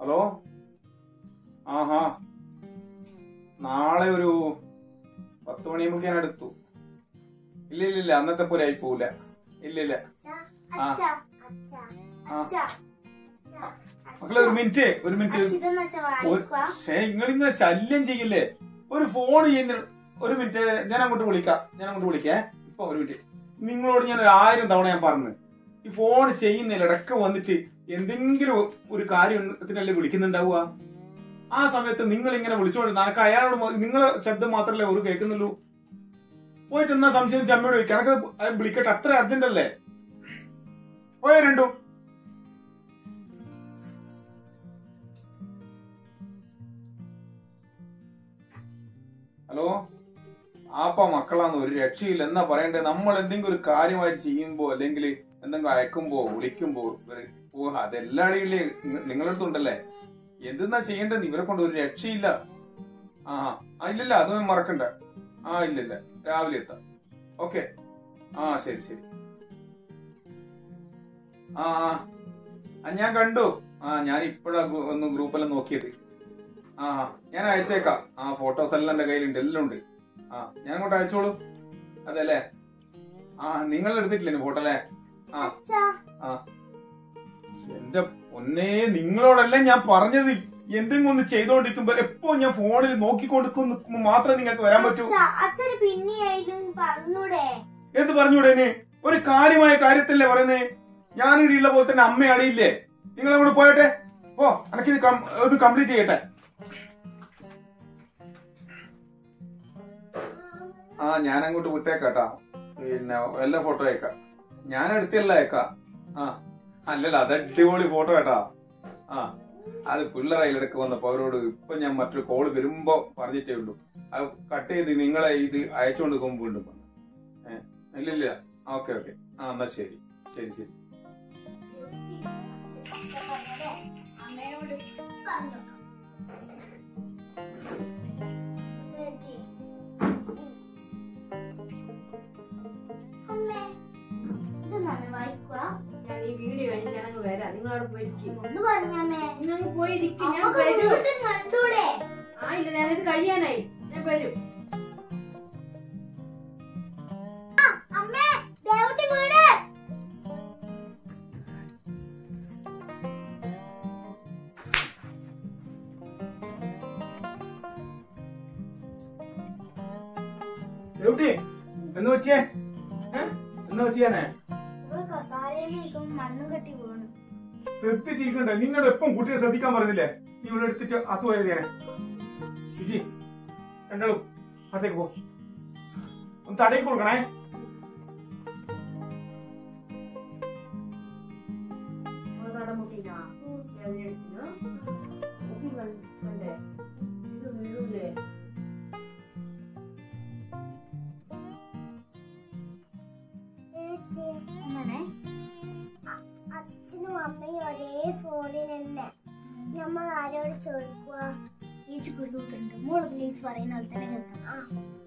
Hello ആഹാ നാളെ ഒരു പത്ത് മണിയുമ്പോ ഞാൻ എടുത്തു ഇല്ല ഇല്ല ഇല്ല അന്നത്തെ പോലെ ആയി പോവില്ല ഇല്ല ഇല്ല ആ. അച്ഛ അച്ഛ ആ. അച്ഛ മക്കളെ ഒരു മിനിറ്റ് ഒരു മിനിറ്റ് ഇതെന്ന് വെച്ചാ വായിക്കുക പക്ഷേ നിങ്ങൾ ഇങ്ങനെ ശല്യം ചെയ്യില്ലേ ഒരു ഫോൺ ചെയ്യുന്ന ഒരു മിനിറ്റ് ഞാൻ അങ്ങോട്ട് വിളിക്കാം ഞാൻ അങ്ങോട്ട് വിളിക്കേ ഇപ്പൊ ഒരു മിനിറ്റ് നിങ്ങളോട് ഞാൻ ഒരു ആയിരം തവണ ഞാൻ പറഞ്ഞു ഈ ഫോൺ ചെയ്യുന്നതിൽ ഇടയ്ക്ക് വന്നിട്ട് എന്തെങ്കിലും ഒരു കാര്യത്തിനല്ലേ വിളിക്കുന്നുണ്ടാവുക ആ സമയത്ത് നിങ്ങൾ ഇങ്ങനെ വിളിച്ചോണ്ട് നിനക്ക് അയാളോട് മ- നിങ്ങളെ ശബ്ദം മാത്രമല്ലേ ഒരു കേൾക്കുന്നുള്ളൂ പോയിട്ട് എന്നാ സംശയം ചമ്മയോട് ചോദിക്കാം എനക്ക് അത് വിളിക്കട്ടെ അത്ര അർജന്റ് അല്ലേ പോയ രണ്ടു ഹലോ ആപ്പ മക്കളാന്ന് ഒരു രക്ഷയില്ല എന്നാ പറയണ്ടേ നമ്മൾ എന്തെങ്കിലും ഒരു കാര്യമായിട്ട് ചെയ്യുമ്പോ അല്ലെങ്കിൽ എന്തെങ്കിലും അയക്കുമ്പോ വിളിക്കുമ്പോ ഇവര് ഓ അതെല്ലാടെയും ഇല്ലേ നിങ്ങളുടെ അടുത്തുണ്ടല്ലേ എന്തെന്നാ ചെയ്യേണ്ടത് ഇവരെ കൊണ്ട് ഒരു രക്ഷയില്ല ആ ആ ഇല്ലില്ല അതൊന്നും മറക്കണ്ട ആ ഇല്ലില്ല രാവിലെ എത്താം ഓക്കെ ആ ശരി ശരി ആ ആ. ആ ഞാൻ കണ്ടു ആ ഞാൻ ഇപ്പോഴാ ഗു- ഒന്ന് ഗ്രൂപ്പെല്ലാം നോക്കിയത് ആ ആ. ഞാൻ അയച്ചേക്കാം ആ ഫോട്ടോസ് എല്ലാം എന്റെ കയ്യിലുണ്ട് എല്ലാം ഉണ്ട് ആ ഞാൻ അങ്ങോട്ട് അയച്ചോളൂ അതെ അല്ലേ ആ നിങ്ങൾ എടുത്തിട്ടില്ലേ ഫോട്ടോ അല്ലേ ആ അച്ഛ എന്റെ പൊന്നേ നിങ്ങളോടല്ലേ ഞാൻ പറഞ്ഞത് എന്തെങ്കിലും ഒന്ന് ചെയ്തോണ്ടിരിക്കുമ്പോ എപ്പോ ഞാൻ ഫോണിൽ നോക്കിക്കൊണ്ടിരിക്കുമ്പോ മാത്രമേ നിങ്ങൾക്ക് വരാൻ പറ്റൂ അച്ഛ അച്ഛന് പിന്നെയായാലും പറഞ്ഞൂടെ എന്ത് പറഞ്ഞൂടെ ഇനി? ഒരു കാര്യമായ കാര്യത്തല്ലേ പറയുന്നേ ഞാനിവിടെ ഉള്ള പോലെ തന്നെ അമ്മ അടിയില്ലേ നിങ്ങൾ അങ്ങോട്ട് പോയട്ടെ ഓ അനക്കിത് കം- ഇത് കംപ്ലീറ്റ് ചെയ്യട്ടെ ആ ഞാൻ അങ്ങോട്ട് വിട്ടേക്കാട്ടാ പിന്നെ എല്ലാ ഫോട്ടോ അയക്കാം ഞാൻ എടുത്തല്ല അയക്കാം ആ അല്ലല്ല അത് അടിപൊളി ഫോട്ടോ കേട്ടാ ആ അത് പിള്ളേരെ അതിലിടക്ക് വന്നപ്പോ അവരോട് ഇപ്പൊ ഞാൻ മറ്റൊരു കോള് വരുമ്പോ പറഞ്ഞിട്ടേ ഉള്ളൂ അത് കട്ട് ചെയ്ത് നിങ്ങളെ ഇത് അയച്ചുകൊണ്ട് പോകുമ്പോ വീണ്ടും വന്നു ഏ ഇല്ലില്ല ഓക്കെ ഓക്കെ ആ എന്നാ ശരി ശരി ശരി അമ്മയോട് പറഞ്ഞു അമ്മേ ഇതെന്നാണ് വായിക്കുക ഞാൻ ഈ വീഡിയോ കഴിഞ്ഞ് ഞാൻ അങ്ങ് വരാം നിങ്ങളവിടെ പോയിരിക്കും ഒന്ന് പറഞ്ഞാമേ നിങ്ങൾ പോയിരിക്കും ഞാൻ നമുക്ക് വരും വീണ്ടും കണ്ടൂടെ ആ ഇല്ല ഞാനിത് കഴിയാനായി ഞാൻ വരും അമ്മേ ദേവട്ടി വീട് എവിടെ എന്ന് പറ്റിയേ ഏ? എന്ന് പറ്റിയാനേ ഇവിടെ കസാരയിൽ നിൽക്കുമ്പോ മണ്ണും കെട്ടി വീണു ശ്രദ്ധിച്ചിരിക്കണ്ടേ നിന്നോട് എപ്പം കുട്ടിയെ ശ്രദ്ധിക്കാൻ പറഞ്ഞില്ലേ നീ ഇവിടെ എടുത്തിട്ട് അത് പോയത് ഞാനെ വിജി രണ്ടാളും അതേക്ക് പോ ഒന്ന് തടയിൽ കൊടുക്കണേ നിങ്ങൾ കടമുട്ടിനാ വേദന എടുത്തിനോ മുട്ടി കണ്ടേ ഇത് വീഴൂലേ അങ്ങനെ അച്ഛനും അമ്മയും ഒരേ ഫോണിൽ തന്നെ നമ്മൾ ആരോട് ചോദിക്കുക ഈച്ച് കുറിച്ചുണ്ട് മോള് പ്ലീസ് പറയുന്ന പോലെ തന്നെ കേൾക്കണം